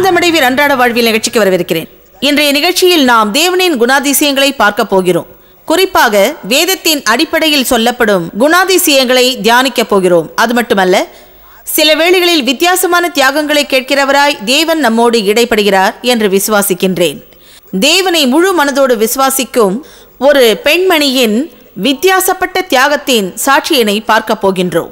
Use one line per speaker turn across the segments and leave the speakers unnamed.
ஆனந்தமடைவீர் அன்றாட வாழ்வில் நிகழ்ச்சிக்கு வரவிருக்கிறேன் இன்றைய நிகழ்ச்சியில் நாம் தேவனின் குணாதிசயங்களை பார்க்க போகிறோம் குறிப்பாக வேதத்தின் அடிப்படையில் சொல்லப்படும் குணாதிசயங்களை தியானிக்கப் போகிறோம் அது மட்டுமல்ல சில வேளைகளில் வித்தியாசமான தியாகங்களை கேட்கிறவராய் தேவன் நம்மோடு இடைப்படுகிறார் என்று விசுவாசிக்கின்றேன் தேவனை முழு மனதோடு விசுவாசிக்கும் ஒரு பெண்மணியின் வித்தியாசப்பட்ட தியாகத்தின் சாட்சியினை பார்க்க போகின்றோம்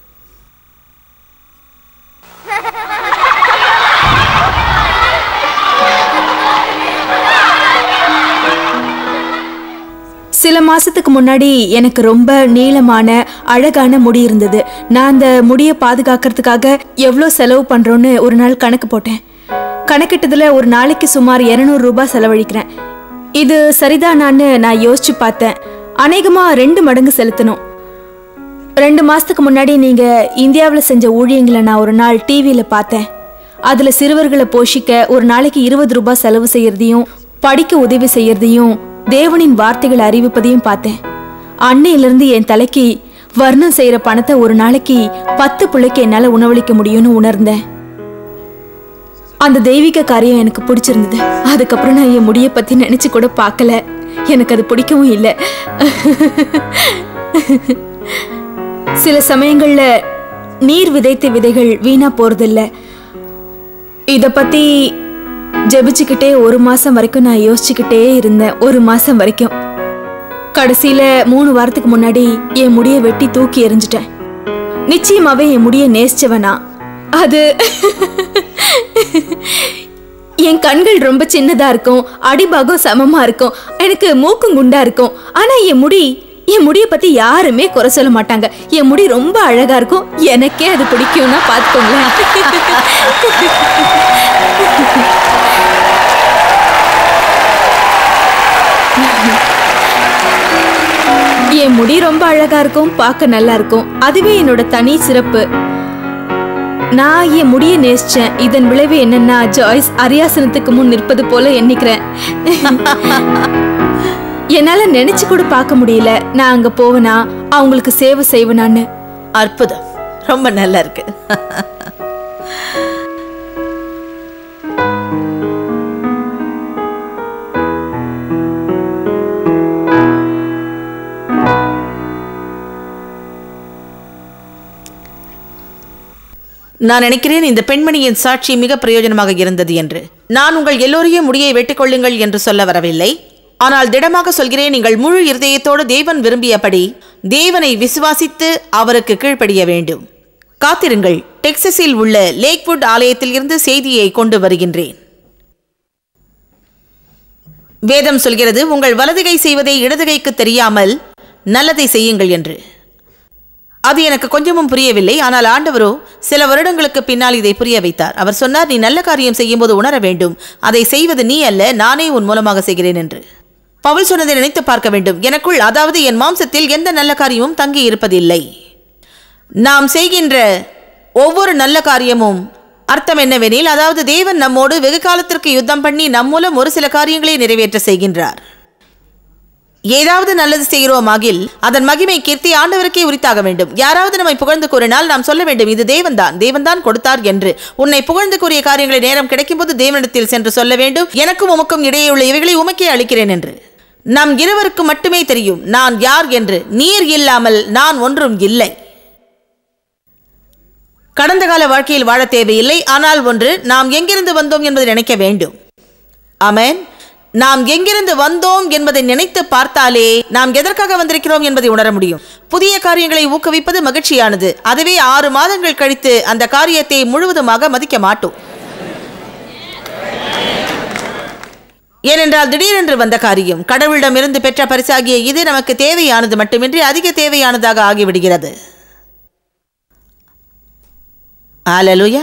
சில மாசத்துக்கு முன்னாடி எனக்கு ரொம்ப நீளமான அழகான முடி இருந்தது நான் அந்த முடியை பாதுகாக்கிறதுக்காக எவ்வளோ செலவு பண்றோன்னு ஒரு நாள் கணக்கு போட்டேன் கணக்கிட்டதுல ஒரு நாளைக்கு சுமார் 200 ரூபாய் செலவழிக்கிறேன் இது சரிதானான்னு நான் யோசிச்சு பார்த்தேன் அநேகமா ரெண்டு மடங்கு செலுத்தணும் ரெண்டு மாசத்துக்கு முன்னாடி நீங்க இந்தியாவில் செஞ்ச ஊழியங்களை நான் ஒரு நாள் டிவியில பார்த்தேன் அதுல சிறுவர்களை போஷிக்க ஒரு நாளைக்கு இருபது ரூபாய் செலவு செய்யறதையும் படிக்க உதவி செய்யறதையும் தேவனின் வார்த்தைகளை அறிவிப்பதையும் பார்த்தேன் அன்னையிலிருந்து என் தலைக்கு வர்ணம் செய்யற பணத்தை ஒரு நாளைக்கு பத்து பிள்ளைக்கு என்னால உணவளிக்க முடியும்னு உணர்ந்தேன் அந்த தெய்வீக காரியம் எனக்கு பிடிச்சிருந்தது அதுக்கப்புறம் நான் என் முடியை பத்தி நினைச்சு கூட பார்க்கல எனக்கு அது பிடிக்கவும் இல்லை சில சமயங்கள்ல நீர் விதைத்த விதைகள் வீணா போறதில்ல இத பத்தி ஜெபிச்சுக்கிட்டே ஒரு மாசம் வரைக்கும் நான் யோசிச்சுக்கிட்டே இருந்தேன் ஒரு மாசம் வரைக்கும் கடைசியில மூணு வாரத்துக்கு முன்னாடி என் முடியை வெட்டி தூக்கி எறிஞ்சிட்டேன் நிச்சயமாவே என் முடியை நேசிச்சவனா அது என் கண்கள் ரொம்ப சின்னதா இருக்கும் அடிபாகம் சமமா இருக்கும் எனக்கு மூக்கும் குண்டா இருக்கும் ஆனா என் முடி என் முடியை பத்தி யாருமே குறை சொல்ல மாட்டாங்க என் முடி ரொம்ப அழகா இருக்கும் எனக்கே அது பிடிக்கும்னா பாத்துக்கோங்களேன் என் முடி ரொம்ப அழகா இருக்கும் பார்க்க நல்லா இருக்கும் அதுவே என்னோட தனி சிறப்பு நான் என் முடிய நேசிச்சேன் இதன் விளைவு என்னன்னா ஜாய்ஸ் அரியாசனத்துக்கு முன் நிற்பது போல எண்ணிக்கிறேன் என்னால நினைச்சு கூட பார்க்க முடியல நான் அங்க போவனா அவங்களுக்கு சேவை செய்வனான்னு
அற்புதம் ரொம்ப நல்லா இருக்கு நான் நினைக்கிறேன் இந்த பெண்மணியின் சாட்சி மிக பிரயோஜனமாக இருந்தது என்று நான் உங்கள் எல்லோரையும் முடியை வெட்டிக்கொள்ளுங்கள் என்று சொல்ல வரவில்லை ஆனால் திடமாக சொல்கிறேன் நீங்கள் முழு இருதயத்தோடு தேவன் விரும்பியபடி தேவனை விசுவாசித்து அவருக்கு கீழ்ப்படிய வேண்டும் காத்திருங்கள் டெக்சஸில் உள்ள லேக்வுட் ஆலயத்தில் இருந்து செய்தியை கொண்டு வருகின்றேன் வேதம் சொல்கிறது உங்கள் வலது கை செய்வதை இடது கைக்கு தெரியாமல் நல்லதை செய்யுங்கள் என்று அது எனக்கு கொஞ்சமும் புரியவில்லை ஆனால் ஆண்டவரோ சில வருடங்களுக்கு பின்னால் இதை புரிய வைத்தார் அவர் சொன்னார் நீ நல்ல காரியம் செய்யும்போது உணர வேண்டும் அதை செய்வது நீ அல்ல நானே உன் மூலமாக செய்கிறேன் என்று பவுல் சொன்னதை நினைத்து பார்க்க வேண்டும் எனக்குள் அதாவது என் மாம்சத்தில் எந்த நல்ல காரியமும் தங்கி இருப்பதில்லை நாம் செய்கின்ற ஒவ்வொரு நல்ல காரியமும் அர்த்தம் என்னவெனில் அதாவது தேவன் நம்மோடு வெகு காலத்திற்கு யுத்தம் பண்ணி நம் மூலம் ஒரு சில காரியங்களை நிறைவேற்ற செய்கின்றார் ஏதாவது நல்லது செய்கிறோமாகில் அதன் மகிமை கீர்த்தி ஆண்டவருக்கே உரித்தாக வேண்டும் யாராவது நம்மை புகழ்ந்து கூறினால் நாம் சொல்ல வேண்டும் இது தேவன்தான் தேவன்தான் கொடுத்தார் என்று உன்னை புகழ்ந்து கூறிய காரியங்களை நேரம் கிடைக்கும்போது தேவனிடத்தில் சென்று சொல்ல வேண்டும் எனக்கும் உமக்கும் இடையே உள்ள இவைகளை உமக்கே அளிக்கிறேன் என்று நம் இருவருக்கு மட்டுமே தெரியும் நான் யார் என்று நீர் இல்லாமல் நான் ஒன்றும் இல்லை கடந்த கால வாழ்க்கையில் வாழ தேவையில்லை ஆனால் ஒன்று நாம் எங்கிருந்து வந்தோம் என்பதை நினைக்க வேண்டும் ஆமென் நாம் எங்கிருந்து வந்தோம் என்பதை நினைத்து பார்த்தாலே நாம் எதற்காக வந்திருக்கிறோம் என்பதை உணர முடியும் புதிய காரியங்களை ஊக்குவிப்பது மகிழ்ச்சியானது அதுவே ஆறு மாதங்கள் கழித்து அந்த காரியத்தை முழுவதுமாக மதிக்க மாட்டோம் ஏனென்றால் திடீரென்று வந்த காரியம் கடவுளிடமிருந்து பெற்ற பரிசாகிய இது நமக்கு தேவையானது மட்டுமின்றி அதிக தேவையானதாக ஆகிவிடுகிறது ஆலலுயா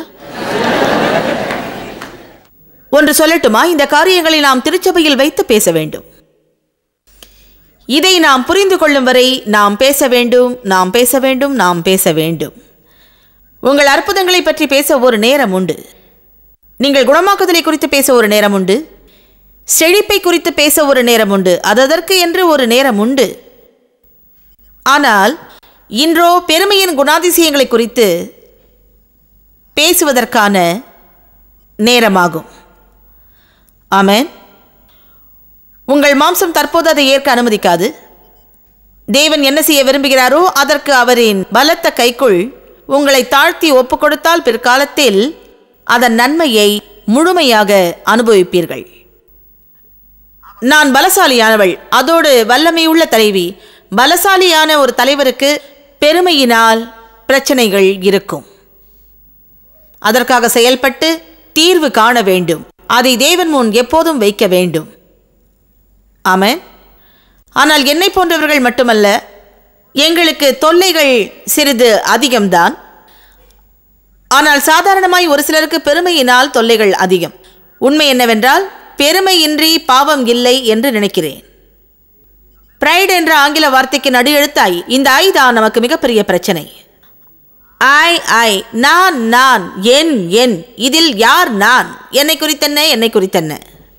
ஒன்று சொல்லட்டுமா இந்த காரியங்களை நாம் திருச்சபையில் வைத்து பேச வேண்டும் இதை நாம் புரிந்து கொள்ளும் வரை நாம் பேச வேண்டும் நாம் பேச வேண்டும் நாம் பேச வேண்டும் உங்கள் அற்புதங்களை பற்றி பேச ஒரு நேரம் உண்டு நீங்கள் குணமாக்குதலை குறித்து பேச ஒரு நேரம் உண்டு செழிப்பை குறித்து பேச ஒரு நேரம் உண்டு அதற்கு என்று ஒரு நேரம் உண்டு ஆனால் இன்றோ பெருமையின் குணாதிசயங்களை குறித்து பேசுவதற்கான நேரமாகும் ஆமென் உங்கள் மாம்சம் தற்போது அதை ஏற்க அனுமதிக்காது தேவன் என்ன செய்ய விரும்புகிறாரோ அதற்கு அவரின் பலத்த கைக்குள் உங்களை தாழ்த்தி ஒப்பு கொடுத்தால் பிற்காலத்தில் அதன் நன்மையை முழுமையாக அனுபவிப்பீர்கள் நான் பலசாலியானவள் அதோடு வல்லமையுள்ள தலைவி பலசாலியான ஒரு தலைவருக்கு பெருமையினால் பிரச்சனைகள் இருக்கும் அதற்காக செயல்பட்டு தீர்வு காண வேண்டும் அதை தேவன் முன் எப்போதும் வைக்க வேண்டும் ஆமென் ஆனால் என்னை போன்றவர்கள் மட்டுமல்ல எங்களுக்கு தொல்லைகள் சிறிது அதிகம்தான் ஆனால் சாதாரணமாய் ஒரு சிலருக்கு பெருமையினால் தொல்லைகள் அதிகம் உண்மை என்னவென்றால் பெருமையின்றி பாவம் இல்லை என்று நினைக்கிறேன் பிரைட் என்ற ஆங்கில வார்த்தைக்கு நடு எழுத்தாய் இந்த ஐ தான் நமக்கு மிகப்பெரிய பிரச்சனை ஐ ஐ நான் நான் என் என் இதில் யார் நான் என்னை குறித்தென்ன என்னை குறித்தென்ன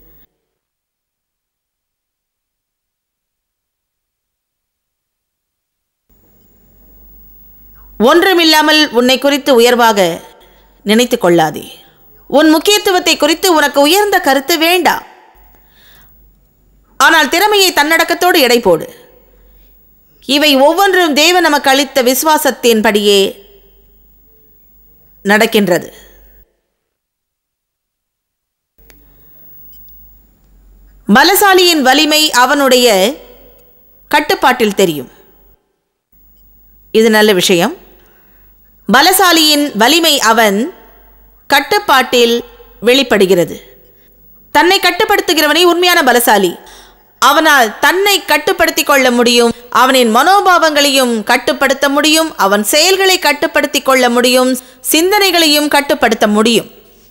ஒன்றுமில்லாமல் உன்னை குறித்து உயர்வாக நினைத்து கொள்ளாதே உன் முக்கியத்துவத்தை குறித்து உனக்கு உயர்ந்த கருத்து வேண்டாம் ஆனால் திறமையை தன்னடக்கத்தோடு எடை போடு இவை ஒவ்வொன்றும் தேவன் நமக்கு அளித்த விசுவாசத்தின்படியே நடக்கின்றது பலசாலியின் வலிமை அவனுடைய கட்டுப்பாட்டில் தெரியும் இது நல்ல விஷயம் பலசாலியின் வலிமை அவன் கட்டுப்பாட்டில் வெளிப்படுகிறது தன்னை கட்டுப்படுத்துகிறவனே உண்மையான பலசாலி அவனால் தன்னை கட்டுப்படுத்திக் கொள்ள முடியும் அவனின் மனோபாவங்களையும் கட்டுப்படுத்த முடியும் அவன் செயல்களை கட்டுப்படுத்திக் கொள்ள முடியும் சிந்தனைகளையும் கட்டுப்படுத்த முடியும்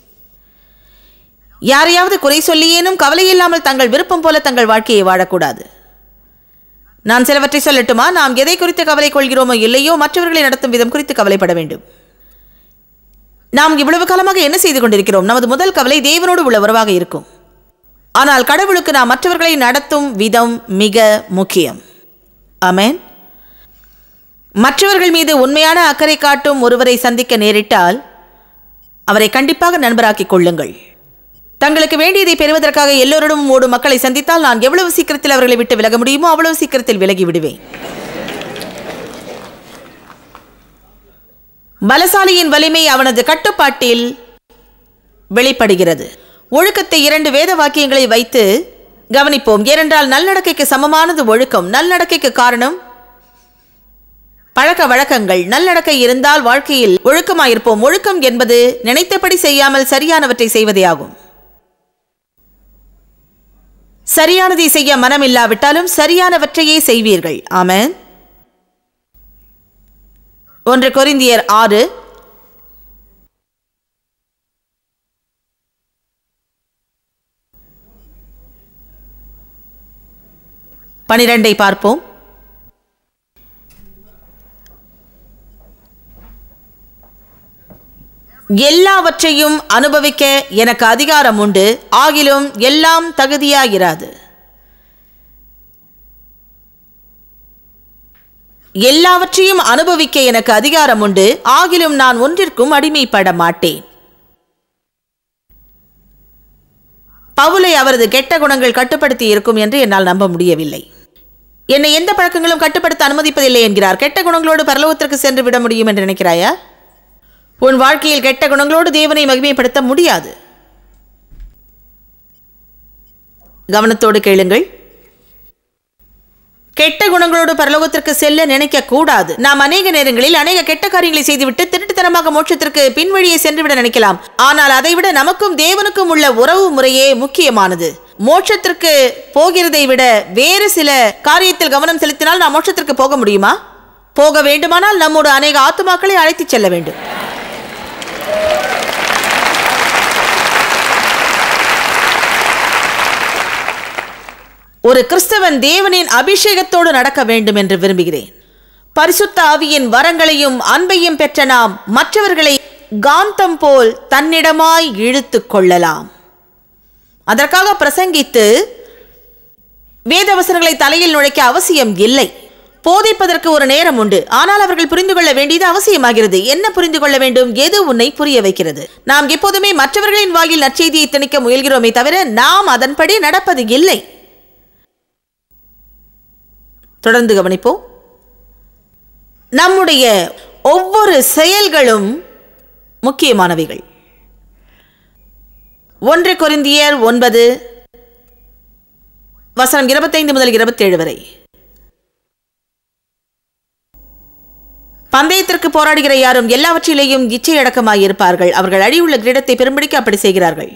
யாரையாவது குறை சொல்லியேனும் கவலையில்லாமல் தங்கள் விருப்பம் போல தங்கள் வாழ்க்கையை வாழக்கூடாது நான் சிலவற்றை சொல்லட்டுமா நாம் எதை குறித்து கவலை கொள்கிறோமோ இல்லையோ மற்றவர்களை நடத்தும் விதம் குறித்து கவலைப்பட வேண்டும் நாம் இவ்வளவு காலமாக என்ன செய்து கொண்டிருக்கிறோம் நமது முதல் கவலை தேவனோடு உள்ள உறவாக இருக்கும் ஆனால் கடவுளுக்கு நாம் மற்றவர்களை நடத்தும் விதம் மிக முக்கியம் ஆமென் மற்றவர்கள் மீது உண்மையான அக்கறை காட்டும் ஒருவரை சந்திக்க நேரிட்டால் அவரை கண்டிப்பாக நண்பராக்கிக் கொள்ளுங்கள் தங்களுக்கு வேண்டியதை பெறுவதற்காக எல்லோரிடமும் ஓடும் மக்களை சந்தித்தால் நான் எவ்வளவு சீக்கிரத்தில் அவர்களை விட்டு விலக முடியுமோ அவ்வளவு சீக்கிரத்தில் விலகி விடுவேன் பலசாலியின் வலிமை அவனது கட்டுப்பாட்டில் வெளிப்படுகிறது ஒழுக்கத்தை இரண்டு வேத வாக்கியங்களை வைத்து கவனிப்போம் ஏனென்றால் நல்லடக்கைக்கு சமமானது ஒழுக்கம் நல்லடக்கைக்கு காரணம் பழக்க வழக்கங்கள் நல்லடக்கை இருந்தால் வாழ்க்கையில் ஒழுக்கமாயிருப்போம் ஒழுக்கம் என்பது நினைத்தபடி செய்யாமல் சரியானவற்றை செய்வதே ஆகும் சரியானதை செய்ய மனம் இல்லாவிட்டாலும் சரியானவற்றையே செய்வீர்கள் ஆமென் ஒன்று கொரிந்தியர் ஆறு பனிரெண்டை பார்ப்போம் எல்லாவற்றையும் அனுபவிக்க எனக்கு அதிகாரம் உண்டு ஆகிலும் எல்லாம் தகுதியாயிராது எல்லாவற்றையும் அனுபவிக்க எனக்கு அதிகாரம் உண்டு ஆகிலும் நான் ஒன்றிற்கும் அடிமைப்பட மாட்டேன் பவுலை அவரது கெட்ட குணங்கள் கட்டுப்படுத்தி இருக்கும் என்று என்னால் நம்ப முடியவில்லை என்னை எந்த பழக்கங்களும் கட்டுப்படுத்த அனுமதிப்பதில்லை என்கிறார் கெட்ட குணங்களோடு பரலோகத்திற்கு சென்று விட முடியும் என்று நினைக்கிறாயா உன் வாழ்க்கையில் கெட்ட குணங்களோடு தேவனை மகிமைப்படுத்த முடியாது கவனத்தோடு கேளுங்கள் கெட்ட குணங்களோடு பரலோகத்திற்கு செல்ல நினைக்க கூடாது நாம் அநேக நேரங்களில் அநேக கெட்ட காரியங்களை செய்துவிட்டு திருட்டுத்தனமாக மோட்சத்திற்கு பின்வழியே சென்றுவிட நினைக்கலாம் ஆனால் அதைவிட நமக்கும் தேவனுக்கும் உள்ள உறவு முறையே முக்கியமானது மோட்சத்திற்கு போகிறதை விட வேறு சில காரியத்தில் கவனம் செலுத்தினால் நாம் மோட்சத்திற்கு போக முடியுமா போக வேண்டுமானால் நம்மோடு அநேக ஆத்துமாக்களை அழைத்துச் செல்ல வேண்டும் ஒரு கிறிஸ்தவன் தேவனின் அபிஷேகத்தோடு நடக்க வேண்டும் என்று விரும்புகிறேன் பரிசுத்த ஆவியின் வரங்களையும் அன்பையும் பெற்ற நாம் மற்றவர்களை காந்தம் போல் தன்னிடமாய் இழுத்து கொள்ளலாம் அதற்காக பிரசங்கித்து வேதவசனங்களை தலையில் நுழைக்க அவசியம் இல்லை போதிப்பதற்கு ஒரு நேரம் உண்டு ஆனால் அவர்கள் புரிந்து கொள்ள வேண்டியது அவசியமாகிறது என்ன புரிந்து கொள்ள வேண்டும் எது உன்னை புரிய வைக்கிறது நாம் எப்போதுமே மற்றவர்களின் வாயில் நற்செய்தியை திணிக்க முயல்கிறோமே தவிர நாம் அதன்படி நடப்பது இல்லை தொடர்ந்து கவனிப்போம் நம்முடைய ஒவ்வொரு செயல்களும் முக்கியமானவைகள் ஒன்று கொரிந்தியர் ஒன்பது வசனம் இருபத்தைந்து முதல் இருபத்தேழு வரை பந்தயத்திற்கு போராடுகிற யாரும் எல்லாவற்றிலேயும் இச்சையடக்கமாயிருப்பார்கள் அவர்கள் அழிவுள்ள கிரீடத்தை பெரும்படிக்கு அப்படி செய்கிறார்கள்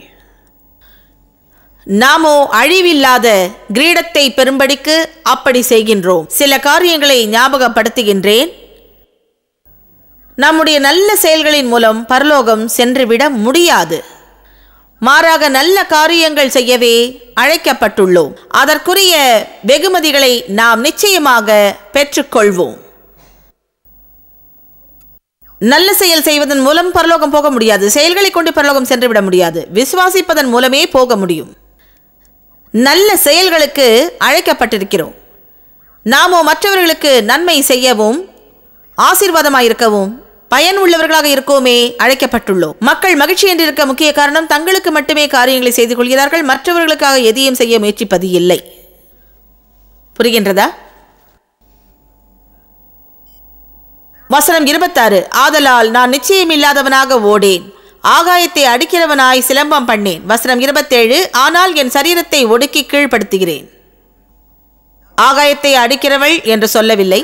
நாமோ அழிவில்லாத கிரீடத்தை பெரும்படிக்கு அப்படி செய்கின்றோம் சில காரியங்களை ஞாபகப்படுத்துகின்றேன் நம்முடைய நல்ல செயல்களின் மூலம் பரலோகம் சென்றுவிட முடியாது மாறாக நல்ல காரியங்கள் செய்யவே அழைக்கப்பட்டுள்ளோம் அதற்குரிய வெகுமதிகளை நாம் நிச்சயமாக பெற்றுக்கொள்வோம் நல்ல செயல் செய்வதன் மூலம் பரலோகம் போக முடியாது செயல்களை கொண்டு பரலோகம் சென்றுவிட முடியாது விசுவாசிப்பதன் மூலமே போக முடியும் நல்ல செயல்களுக்கு அழைக்கப்பட்டிருக்கிறோம் நாமோ மற்றவர்களுக்கு நன்மை செய்யவும் ஆசீர்வாதமாயிருக்கவும் பயன் உள்ளவர்களாக இருக்கோமே அழைக்கப்பட்டுள்ளோம் மக்கள் மகிழ்ச்சி என்று இருக்க முக்கிய காரணம் தங்களுக்கு மட்டுமே காரியங்களை செய்து கொள்கிறார்கள் மற்றவர்களுக்காக எதையும் செய்ய முயற்சிப்பது இல்லை புரிகின்றதா வசனம் இருபத்தாறு ஆதலால் நான் நிச்சயமில்லாதவனாக ஓடேன் ஆகாயத்தை அடிக்கிறவனாய் சிலம்பம் பண்ணேன் வசனம் இருபத்தேழு ஆனால் என் சரீரத்தை ஒடுக்கி கீழ்ப்படுத்துகிறேன் ஆகாயத்தை அடிக்கிறவள் என்று சொல்லவில்லை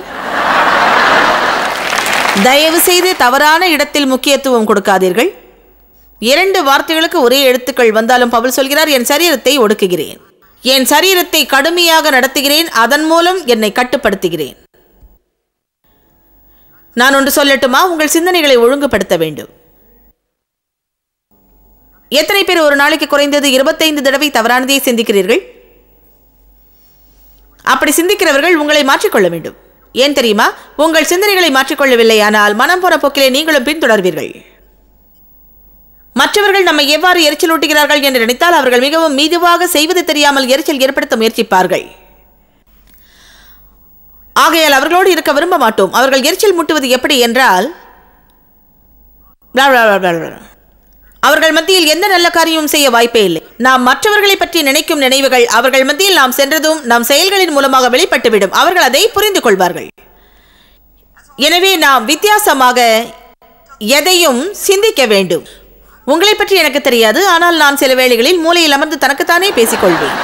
தயவு செய்து தவறான இடத்தில் முக்கியத்துவம் கொடுக்காதீர்கள் இரண்டு வார்த்தைகளுக்கு ஒரே எழுத்துக்கள் வந்தாலும் பவுல் சொல்கிறார் என் சரீரத்தை ஒடுக்குகிறேன் என் சரீரத்தை கடுமையாக நடத்துகிறேன் அதன் மூலம் என்னை கட்டுப்படுத்துகிறேன் நான் ஒன்று சொல்லட்டுமா உங்கள் சிந்தனைகளை ஒழுங்குபடுத்த வேண்டும் எத்தனை பேர் ஒரு நாளைக்கு குறைந்தது இருபத்தைந்து தடவை தவறானதையே சிந்திக்கிறீர்கள் அப்படி சிந்திக்கிறவர்கள் உங்களை மாற்றிக்கொள்ள வேண்டும் ஏன் தெரியுமா உங்கள் சிந்தனைகளை மாற்றிக்கொள்ளவில்லை ஆனால் மனம் போன போக்கிலே நீங்களும் பின்தொடர்வீர்கள் மற்றவர்கள் நம்மை எவ்வாறு எரிச்சலூட்டுகிறார்கள் என்று நினைத்தால் அவர்கள் மிகவும் மீதுவாக செய்வது தெரியாமல் எரிச்சல் ஏற்படுத்த முயற்சிப்பார்கள் ஆகையால் அவர்களோடு இருக்க விரும்ப மாட்டோம் அவர்கள் எரிச்சல் முட்டுவது எப்படி என்றால் blah, blah, blah, blah, blah. அவர்கள் மத்தியில் எந்த நல்ல காரியமும் செய்ய வாய்ப்பே இல்லை நாம் மற்றவர்களை பற்றி நினைக்கும் நினைவுகள் அவர்கள் மத்தியில் நாம் சென்றதும் நம் செயல்களின் மூலமாக வெளிப்பட்டுவிடும் அவர்கள் அதை புரிந்து கொள்வார்கள் எனவே நாம் வித்தியாசமாக எதையும் சிந்திக்க வேண்டும் உங்களை பற்றி எனக்கு தெரியாது ஆனால் நான் சில வேளைகளில் மூலையில் அமர்ந்து தனக்குத்தானே பேசிக்கொள்வேன்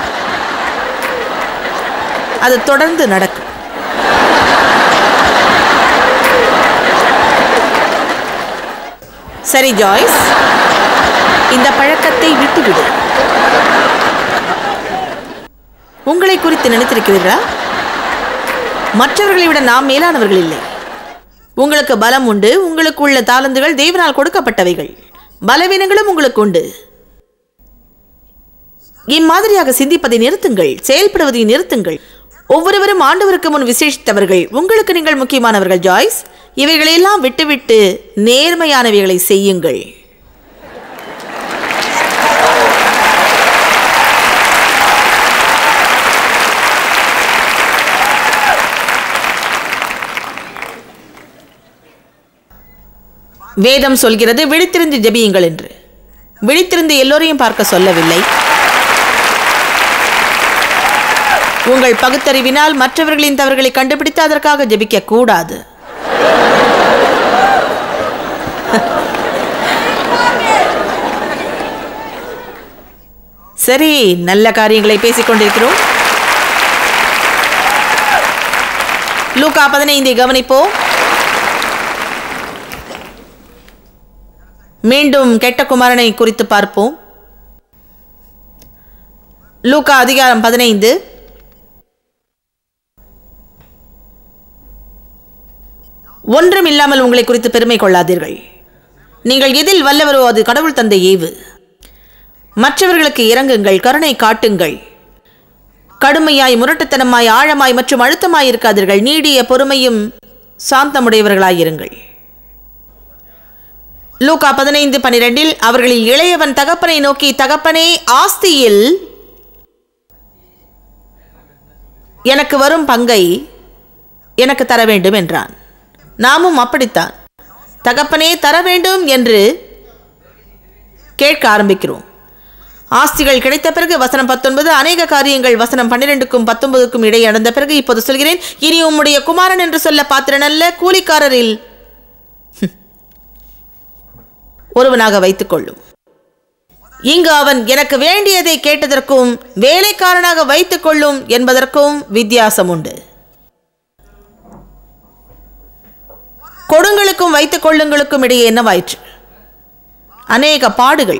அது தொடர்ந்து நடக்கும் சரி ஜாய்ஸ் இந்த பழக்கத்தை விட்டுவிடு உங்களை குறித்து நினைத்திருக்கிறீர்களா மற்றவர்களை விட நாம் மேலானவர்கள் இல்லை உங்களுக்கு பலம் உண்டு உங்களுக்கு உள்ள தாளந்துகள் தேவனால் கொடுக்கப்பட்டவைகள் பலவீனங்களும் உங்களுக்கு உண்டு இம்மாதிரியாக சிந்திப்பதை நிறுத்துங்கள் செயல்படுவதை நிறுத்துங்கள் ஒவ்வொருவரும் ஆண்டவருக்கு முன் விசேஷித்தவர்கள் உங்களுக்கு நீங்கள் முக்கியமானவர்கள் ஜாய்ஸ் இவைகளையெல்லாம் விட்டுவிட்டு நேர்மையானவைகளை செய்யுங்கள் வேதம் சொல்கிறது விழித்திருந்து ஜெபியுங்கள் என்று விழித்திருந்து எல்லோரையும் பார்க்க சொல்லவில்லை உங்கள் பகுத்தறிவினால் மற்றவர்களின் தவறுகளை கண்டுபிடித்து அதற்காக ஜெபிக்க கூடாது சரி நல்ல காரியங்களை பேசிக் கொண்டிருக்கிறோம் லூக்கா பதினைந்தை கவனிப்போம் மீண்டும் கெட்ட குமாரனை குறித்து பார்ப்போம் லூக்கா அதிகாரம் பதினைந்து ஒன்றும் இல்லாமல் உங்களை குறித்து பெருமை கொள்ளாதீர்கள் நீங்கள் எதில் வல்லவரோ அது கடவுள் தந்த ஏவு மற்றவர்களுக்கு இறங்குங்கள் கருணை காட்டுங்கள் கடுமையாய் முரட்டுத்தனமாய் ஆழமாய் மற்றும் அழுத்தமாய் இருக்காதீர்கள் நீடிய பொறுமையும் சாந்தமுடையவர்களாயிருங்கள் லூக்கா பதினைந்து பனிரெண்டில் அவர்களில் இளையவன் தகப்பனை நோக்கி தகப்பனே ஆஸ்தியில் எனக்கு வரும் பங்கை எனக்கு தர வேண்டும் என்றான் நாமும் அப்படித்தான் தகப்பனே தர வேண்டும் என்று கேட்க ஆரம்பிக்கிறோம் ஆஸ்திகள் கிடைத்த பிறகு வசனம் பத்தொன்பது அநேக காரியங்கள் வசனம் பன்னிரெண்டுக்கும் பத்தொன்பதுக்கும் இடையே நடந்த பிறகு இப்போது சொல்கிறேன் இனி உம்முடைய குமாரன் என்று சொல்ல பாத்திரன் அல்ல கூலிக்காரரில் ஒருவனாக வைத்துக் கொள்ளும் இங்கு அவன் எனக்கு வேண்டியதை கேட்டதற்கும் வேலைக்காரனாக வைத்துக் கொள்ளும் என்பதற்கும் வித்தியாசம் உண்டு கொடுங்களுக்கும் வைத்துக் கொள்ளுங்களுக்கும் இடையே என்னவாயிற்று அநேக பாடுகள்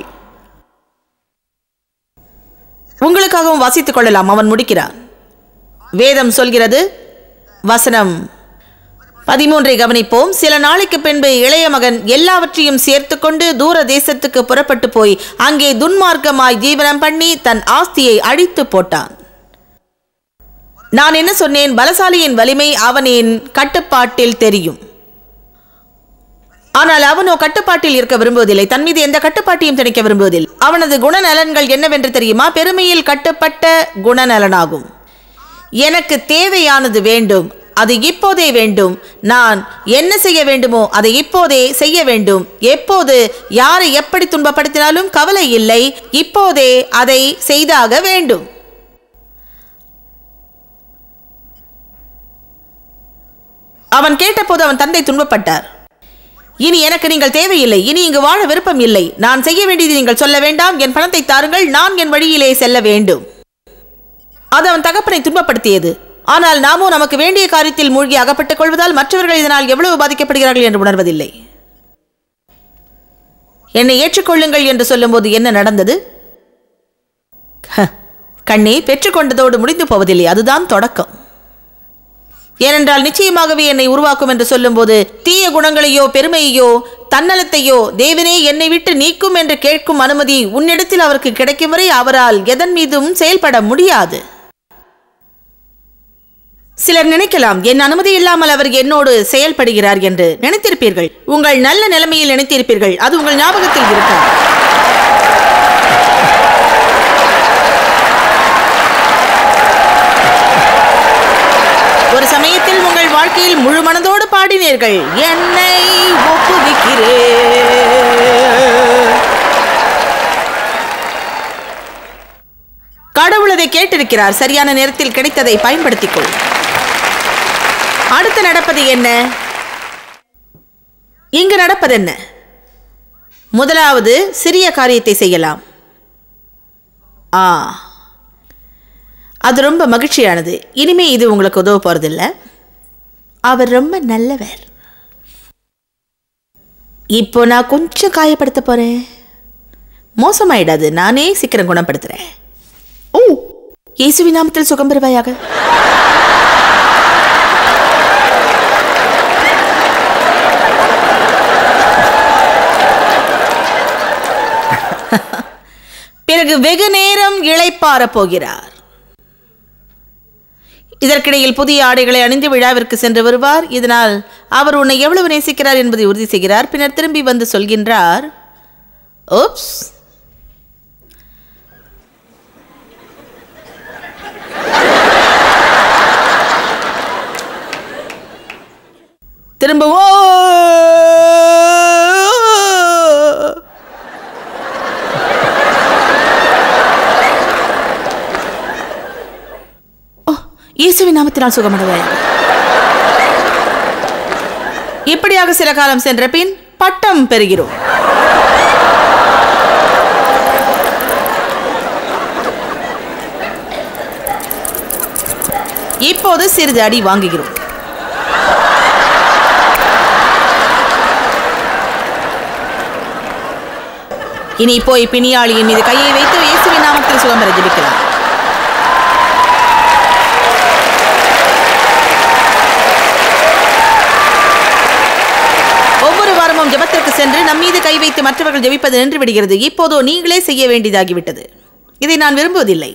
உங்களுக்காகவும் வாசித்துக் கொள்ளலாம் அவன் முடிக்கிறான் வேதம் சொல்கிறது வசனம் பதிமூன்றை கவனிப்போம் சில நாளைக்கு பின்பு இளைய மகன் எல்லாவற்றையும் சேர்த்து கொண்டு தூர தேசத்துக்கு புறப்பட்டு போய் அங்கே துன்மார்க்கமாய் ஜீவனம் பண்ணி தன் ஆஸ்தியை அழித்து போட்டான் நான் என்ன சொன்னேன் பலசாலியின் வலிமை அவனின் கட்டுப்பாட்டில் தெரியும் ஆனால் அவனோ கட்டுப்பாட்டில் இருக்க விரும்புவதில்லை தன் மீது எந்த கட்டுப்பாட்டையும் திணிக்க விரும்புவதில்லை அவனது குணநலன்கள் என்னவென்று தெரியுமா பெருமையில் கட்டுப்பட்ட குணநலனாகும் எனக்கு தேவையானது வேண்டும் அது இப்போதே வேண்டும் நான் என்ன செய்ய வேண்டுமோ அதை இப்போதே செய்ய வேண்டும் எப்போது யாரை எப்படி துன்பப்படுத்தினாலும் கவலை இல்லை இப்போதே அதை செய்தாக வேண்டும் அவன் கேட்டபோது அவன் தந்தை துன்பப்பட்டார் இனி எனக்கு நீங்கள் தேவையில்லை இனி இங்கு வாழ விருப்பம் இல்லை நான் செய்ய வேண்டியது நீங்கள் சொல்ல வேண்டாம் என் பணத்தை தாருங்கள் நான் என் வழியிலே செல்ல வேண்டும் அது அவன் தகப்பனை துன்பப்படுத்தியது ஆனால் நாமோ நமக்கு வேண்டிய காரியத்தில் மூழ்கி அகப்பட்டுக் கொள்வதால் மற்றவர்கள் இதனால் எவ்வளவு பாதிக்கப்படுகிறார்கள் என்று உணர்வதில்லை என்னை ஏற்றுக்கொள்ளுங்கள் என்று சொல்லும்போது என்ன நடந்தது ஹ, கண்ணே பெற்றுக்கொண்டதோடு முடிந்து போவதில்லை அதுதான் தொடக்கம் ஏனென்றால் நிச்சயமாகவே என்னை உருவாக்கும் என்று சொல்லும்போது தீய குணங்களையோ பெருமையையோ தன்னலத்தையோ தேவனே என்னை விட்டு நீக்கும் என்று கேட்கும் அனுமதி உன்னிடத்தில் அவருக்கு கிடைக்கும் வரை அவரால் எதன் மீதும் செயல்பட முடியாது சிலர் நினைக்கலாம் என் அனுமதி இல்லாமல் அவர் என்னோடு செயல்படுகிறார் என்று நினைத்திருப்பீர்கள் உங்கள் நல்ல நிலைமையில் நினைத்திருப்பீர்கள் அது உங்கள் ஞாபகத்தில் இருக்காது ஒரு சமயத்தில் உங்கள் வாழ்க்கையில் முழு மனதோடு பாடினீர்கள் என்னை ஒப்புவிக்கிறேன் கடவுள் அதை கேட்டிருக்கிறார் சரியான நேரத்தில் கிடைத்ததை பயன்படுத்திக் கொள் அடுத்து நடப்பது என்ன இங்கு நடப்பது என்ன முதலாவது சிறிய காரியத்தை செய்யலாம் ஆ அது ரொம்ப மகிழ்ச்சியானது இனிமே இது உங்களுக்கு உதவ போறதில்ல அவர் ரொம்ப நல்லவர் இப்போ நான் கொஞ்சம் காயப்படுத்த போறேன் மோசமாயிடாது நானே சீக்கிரம் குணப்படுத்துறேன் ஓ இயேசுவின் நாமத்தில் சுகம் பெறுவாயாக பிறகு வெகு நேரம் இளைப்பாற போகிறார் இதற்கிடையில் புதிய ஆடைகளை அணிந்து விழாவிற்கு சென்று வருவார் இதனால் அவர் உன்னை எவ்வளவு நேசிக்கிறார் என்பதை உறுதி செய்கிறார் பின்னர் திரும்பி வந்து சொல்கின்றார் ஓப்ஸ் திரும்ப ஓ ஓ, இயேசுவின் நாமத்தினால் சுகமடைவாய் இப்படியாக சில காலம் சென்ற பின் பட்டம் பெறுகிறோம் இப்போது சிறிது அடி வாங்குகிறோம் இனி போய் பிணியாளியின் மீது கையை வைத்து இயேசுவின் நாமத்தில் சுகம் பெற ஜெபிக்கலாம் ஒவ்வொரு வாரமும் ஜெபத்திற்கு சென்று நம் மீது கை வைத்து மற்றவர்கள் ஜெபிப்பது நின்று விடுகிறது இப்போதோ நீங்களே செய்ய வேண்டியதாகிவிட்டது இதை நான் விரும்புவதில்லை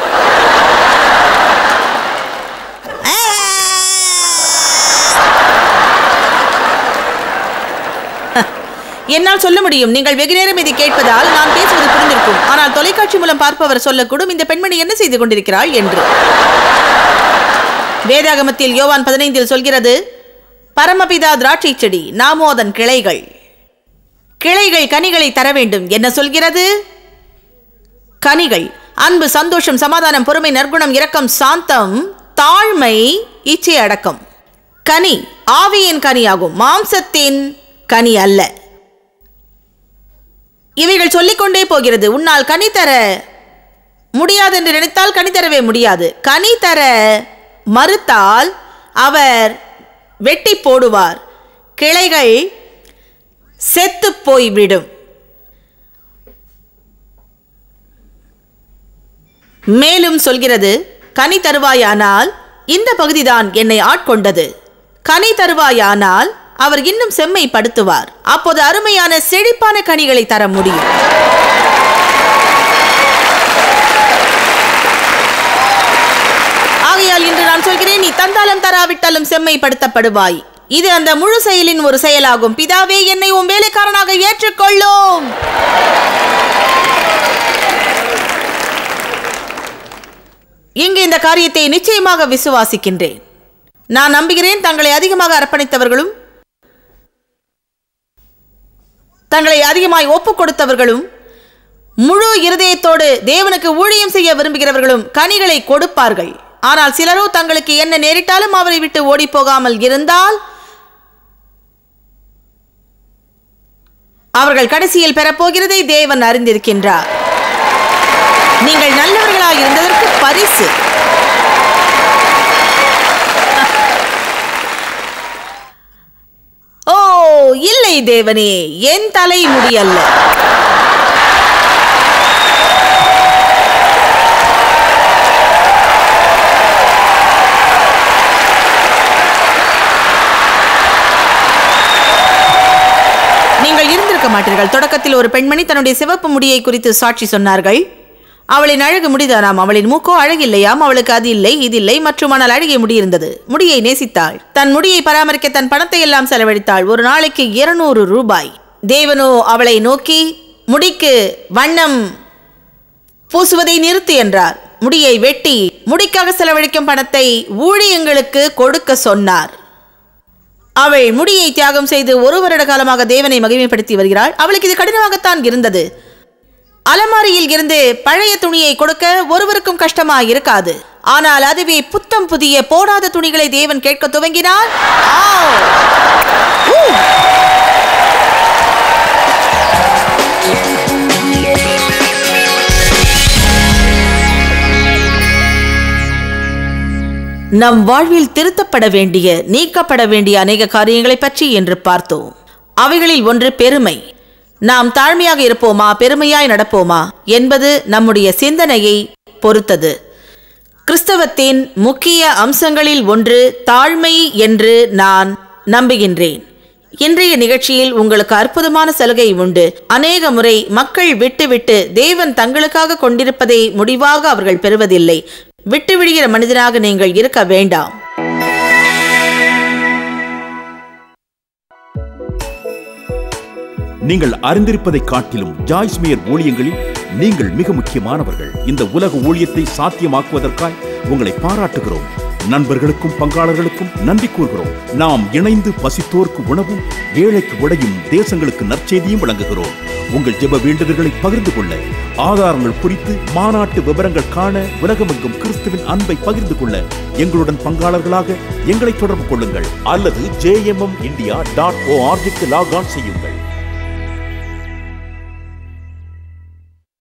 என்னால் சொல்ல முடியும் நீங்கள் வெகு நேரம் இதை கேட்பதால் நான் பேசுவது புரிந்திருக்கும் ஆனால் தொலைக்காட்சி மூலம் பார்ப்பவர் சொல்லக்கூடும் இந்த பெண்மணி என்ன செய்து கொண்டிருக்கிறாள் என்று வேதாகமத்தில் யோவான் பதினைந்தில் சொல்கிறது பரமபிதா திராட்சை செடி நாமோ அதன் கிளைகள் கிளைகள் கனிகளை தர வேண்டும் என்ன சொல்கிறது கனிகள் அன்பு சந்தோஷம் சமாதானம் பொறுமை நற்குணம் இரக்கம் சாந்தம் தாழ்மை இச்சை அடக்கம் கனி ஆவியின் கனியாகும் மாம்சத்தின் கனி அல்ல இவைகள் சொல்லிக்கொண்டே போகிறது உன்னால் கனி தர முடியாது என்று நினைத்தால் கனி தரவே முடியாது கனி தர மறுத்தால் அவர் வெட்டி போடுவார் கிளைகள் செத்து போய்விடும் மேலும் சொல்கிறது கனி தருவாயானால் இந்த பகுதிதான் என்னை ஆட்கொண்டது கனி தருவாயானால் அவர் இன்னும் செம்மைப்படுத்துவார் அப்போது அருமையான செழிப்பான கனிகளை தர முடியும் ஆகையால் இன்று நான் சொல்கிறேன் நீ தந்தாலும் தராவிட்டாலும் செம்மைப்படுத்தப்படுவாய் இது அந்த முழு செயலின் ஒரு செயலாகும் பிதாவே என்னை உன் வேலைக்காரனாக ஏற்றுக்கொள்ளும் இங்கு இந்த காரியத்தை நிச்சயமாக விசுவாசிக்கின்றேன் நான் நம்புகிறேன் தங்களை அதிகமாக அர்ப்பணித்தவர்களும் தங்களை அதிகமாய் ஒப்புக் கொடுத்தவர்களும் முழு இருதயத்தோடு தேவனுக்கு ஊழியம் செய்ய விரும்புகிறவர்களும் கனிகளை கொடுப்பார்கள் ஆனால் சிலரோ தங்களுக்கு என்ன நேரிட்டாலும் அவரை விட்டு ஓடி போகாமல் இருந்தால் அவர்கள் கடைசியில் பெறப்போகிறதை தேவன் அறிந்திருக்கின்றார் நீங்கள் நல்லவர்களாக இருந்ததற்கு பரிசு ஓ இல்லை தேவனே என் தலை முடியல்ல நீங்கள் இருந்திருக்க மாட்டீர்கள் தொடக்கத்தில் ஒரு பெண்மணி தன்னுடைய சிவப்பு முடியை குறித்து சாட்சி சொன்னார்கள் அவளின் அழகு முடிதானாம் அவளின் மூக்கோ அழகில்லையாம் அவளுக்கு அது இல்லை இது இல்லை மற்றும் ஆனால் அழகிய முடி இருந்தது முடியை நேசித்தாள் தன் முடியை பராமரிக்க தன் பணத்தை எல்லாம் செலவழித்தாள் ஒரு நாளைக்கு இருநூறு ரூபாய் தேவனோ அவளை நோக்கி முடிக்கு வண்ணம் பூசுவதை நிறுத்து என்றார் முடியை வெட்டி முடிக்காக செலவழிக்கும் பணத்தை ஊழியங்களுக்கு கொடுக்க சொன்னார் அவள் முடியை தியாகம் செய்து ஒரு வருட காலமாக தேவனை மகிமைப்படுத்தி வருகிறாள் அவளுக்கு இது கடினமாகத்தான் இருந்தது அலமாரியில் இருந்து பழைய துணியை கொடுக்க ஒருவருக்கும் கஷ்டமா இருக்காது ஆனால் அதுவே புத்தம் புதிய போடாத துணிகளை தேவன் கேட்க துவங்கினார் ஆவ்! ஊ! நம் வாழ்வில் திருத்தப்பட வேண்டிய நீக்கப்பட வேண்டிய அநேக காரியங்களை பற்றி என்று பார்த்தோம் அவைகளில் ஒன்று பெருமை நாம் தாழ்மையாக இருப்போமா பெருமையாய் நடப்போமா என்பது நம்முடைய சிந்தனையை பொறுத்தது கிறிஸ்தவத்தின் முக்கிய அம்சங்களில் ஒன்று தாழ்மை என்று நான் நம்புகின்றேன் இன்றைய நிகழ்ச்சியில் உங்களுக்கு அற்புதமான சலுகை உண்டு அநேக முறை மக்கள் விட்டுவிட்டு தேவன் தங்களுக்காக கொண்டிருப்பதை முடிவாக அவர்கள் பெறுவதில்லை விட்டு விடுகிற மனிதனாக நீங்கள் இருக்க வேண்டாம்
நீங்கள் அறிந்திருப்பதை காட்டிலும் ஜாய்ஸ் மேயர் ஊழியங்களில் நீங்கள் மிக முக்கியமானவர்கள் இந்த உலக ஊழியத்தை சாத்தியமாக்குவதற்காய் உங்களை பாராட்டுகிறோம் நண்பர்களுக்கும் பங்காளர்களுக்கும் நன்றி கூறுகிறோம் நாம் இணைந்து பசித்தோர்க்கு உணவும் ஏழைக்கு உடையும் தேசங்களுக்கு நற்செய்தியும் வழங்குகிறோம் உங்கள் ஜெப வேண்டுதல்களை பகிர்ந்து கொள்ள ஆதாரங்கள் குறித்து மாநாட்டு விவரங்கள் காண உலகமெங்கும் கிறிஸ்துவின் அன்பை பகிர்ந்து கொள்ள எங்களுடன் பங்காளர்களாக எங்களை தொடர்பு கொள்ளுங்கள் அல்லது ஜேஎம்எம் இந்தியா டாட் ஓஆர்ஜிக்கு லாக் ஆன் செய்யுங்கள்